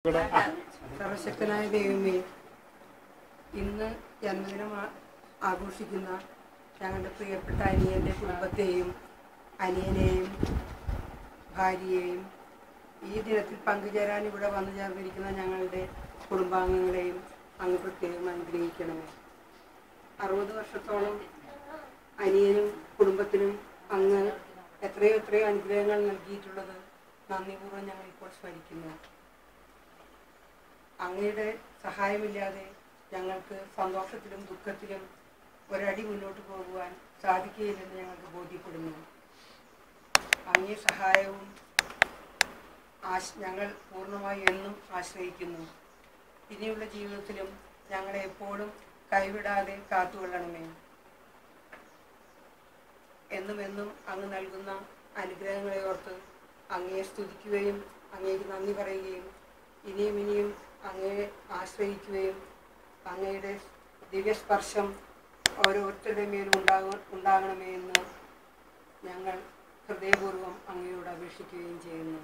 സർവശക്തനായ ദൈവമേ ഇന്ന് ജന്മദിനം ആ- ആഘോഷിക്കുന്ന ഞങ്ങളുടെ പ്രിയപ്പെട്ട അനിയൻ്റെ കുടുംബത്തെയും അനിയനെയും ഭാര്യയെയും ഈ ദിനത്തിൽ പങ്കുചേരാൻ ഇവിടെ വന്നു ചേർന്നിരിക്കുന്ന ഞങ്ങളുടെ കുടുംബാംഗങ്ങളെയും അങ്ങ് പ്രത്യേകം അനുഗ്രഹിക്കണമേ അറുപത് വർഷത്തോളം അനിയനും കുടുംബത്തിനും അങ്ങ് എത്രയോ എത്രയോ അനുഗ്രഹങ്ങൾ നൽകിയിട്ടുള്ളത് നന്ദിപൂർവ്വം ഞങ്ങൾ ഇപ്പോൾ സ്മരിക്കുന്നു അങ്ങയുടെ സഹായമില്ലാതെ ഞങ്ങൾക്ക് സന്തോഷത്തിലും ദുഃഖത്തിലും ഒരടി മുന്നോട്ട് പോകുവാൻ സാധിക്കുകയില്ലെന്ന് ഞങ്ങൾക്ക് ബോധ്യപ്പെടുന്നു അങ്ങേ സഹായവും ആശ ഞങ്ങൾ പൂർണ്ണമായി എന്നും ആശ്രയിക്കുന്നു ഇനിയുള്ള ജീവിതത്തിലും ഞങ്ങളെ എപ്പോഴും കൈവിടാതെ കാത്തുകൊള്ളണമേ എന്നും എന്നും അങ്ങ് നൽകുന്ന അനുഗ്രഹങ്ങളെ ഓർത്ത് അങ്ങയെ സ്തുതിക്കുകയും അങ്ങേക്ക് നന്ദി പറയുകയും ഇനിയും ഇനിയും അങ്ങയെ ആശ്രയിക്കുകയും അങ്ങയുടെ ദിവ്യസ്പർശം ഓരോരുത്തരുടെ മേലും ഉണ്ടാക ഉണ്ടാകണമേ എന്ന് ഞങ്ങൾ ഹൃദയപൂർവ്വം അങ്ങയോട് അപേക്ഷിക്കുകയും ചെയ്യുന്നു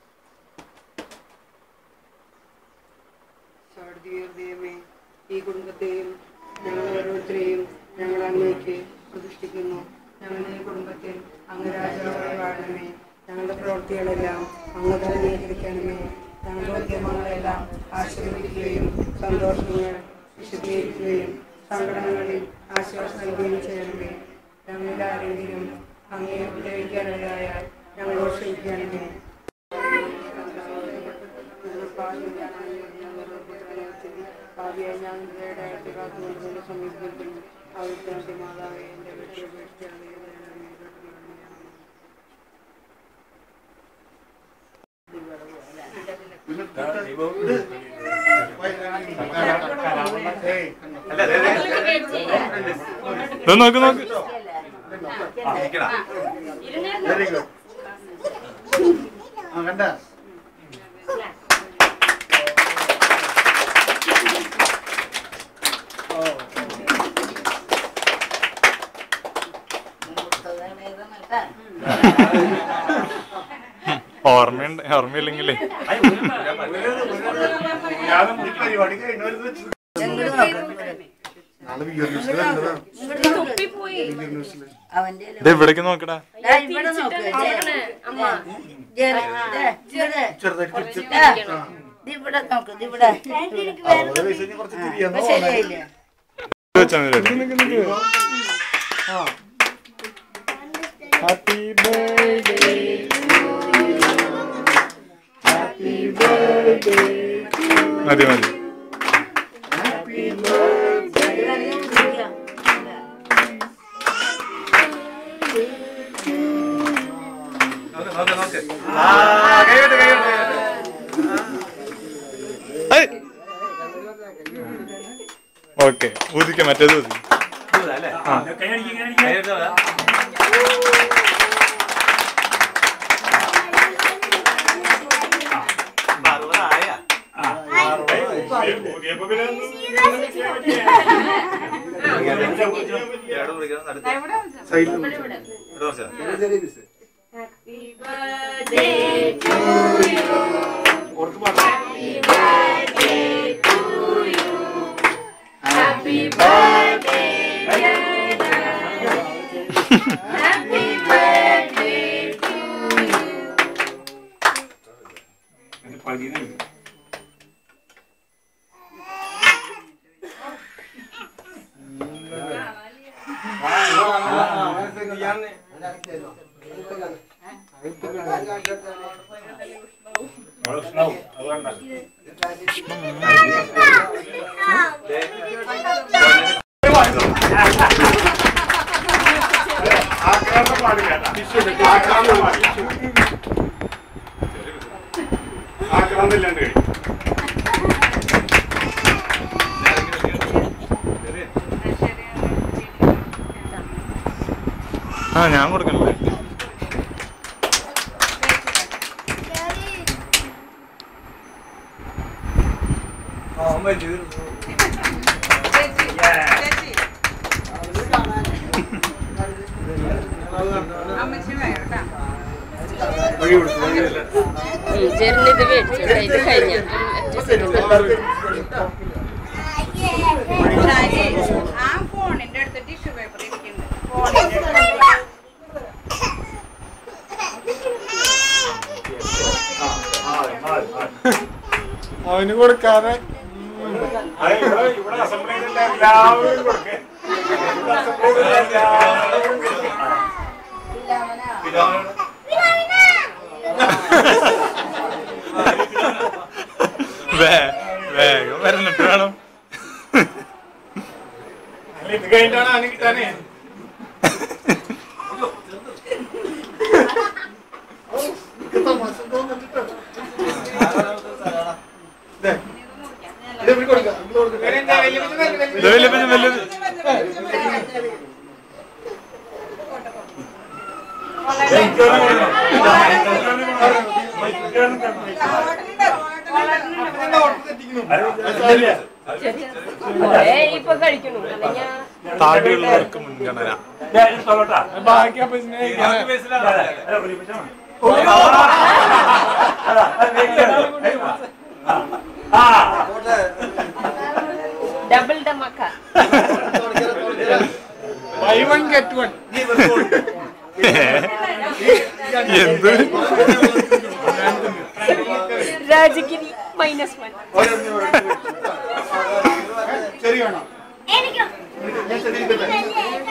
ദൈവമേ ഈ കുടുംബത്തെയും ഞങ്ങൾ ഓരോരുത്തരെയും ഞങ്ങൾ അങ്ങേക്ക് പ്രതിഷ്ഠിക്കുന്നു ഞങ്ങളുടെ ഈ കുടുംബത്തിൽ അങ്ങ് രാജാവായി വാഴണമേ ഞങ്ങളുടെ പ്രവൃത്തികളെല്ലാം അങ്ങ് തന്നെ നിയന്ത്രിക്കണമേ ഞങ്ങളുടെ ഉദ്യമങ്ങളെല്ലാം ആശീർവദിക്കുകയും സന്തോഷങ്ങൾ വിശദീകരിക്കുകയും സങ്കടങ്ങളിൽ ആശ്വാസം നൽകുകയും ചെയ്യണമേ ഞങ്ങളിൽ ആരെങ്കിലും അങ്ങയെ ഉപദ്രവിക്കാനിടയായാൽ ഞങ്ങളോട് ക്ഷമിക്കണമേ ഭാവിയായി ഞാൻ ഇവയുടെ കാത്തുകൊണ്ടുകൊണ്ട് സമീപിക്കുന്നു അവിടുത്തെ മാതാവേ എൻ്റെ വീട്ടിൽ ഉപേക്ഷിച്ചാണ് ഇത് നോക്ക് നോക്ക് വെരി ഗുഡ് ആ കണ്ട ഓർമ്മയുണ്ട് ഓർമ്മയില്ലെങ്കിലേ നാളെ വിയർ ന്യൂസിൽ വരുന്നതാ വിയർ ന്യൂസിൽ അവന്റെ ഇത് ഇവിടേക്ക് നോക്കടാ ദാ ഇവിടെ നോക്ക് ജെറി, ദേ, ഇവിടെ. ചെറുതായിട്ട് പിടിച്ച് ദാ, ഇത് ഇവിടെ നോക്ക് ഇത് ഇവിടെ അറുപത് വയസ്സ് കഴിഞ്ഞ് കുറച്ച് തിരിയാന്ന് ഇപ്പൊ ശരിയായില്ലേ ഇത് വെച്ചാ മതി ഹാപ്പി ബർത്ത്ഡേ ഹാപ്പി ബർത്ത്ഡേ മതി മതി ഓക്കെ ഊതിക്ക മറ്റേത് ഊതി സൈഡിൽ ഓർക്ക് പാടാം ആ ഞാൻ കൊടുക്കണല്ലേ വഴി കൊടുത്തു വഴി ജെറിന് ഇത് മേടിച്ചു ഇത് കഴിഞ്ഞ ആ ഫോണിന്റെ അടുത്ത് ടിഷ്യൂ പേപ്പർ ഇരിക്കുന്നുണ്ട് ഫോണിന്റെ അവന് കൊടുക്കാതെ വേ- വേഗം വരണിട്ട് വേണം ഇത് കഴിഞ്ഞിട്ടാണ് അവന് കിട്ടാനേ ഇത് വലിയ വലിയ വലുത് ഇപ്പൊ കഴിക്കണു അല്ലെങ്കിൽ താടിയുള്ളവർക്ക് മുൻഗണന ബാക്കി അപ്പൊ ഡബിൾ ഡമക്ക ബൈ വൺ ഗെറ്റ് വൺ എന്ത് രാജഗിരി മൈനസ് വൺ ശരിയാണോ എനിക്കും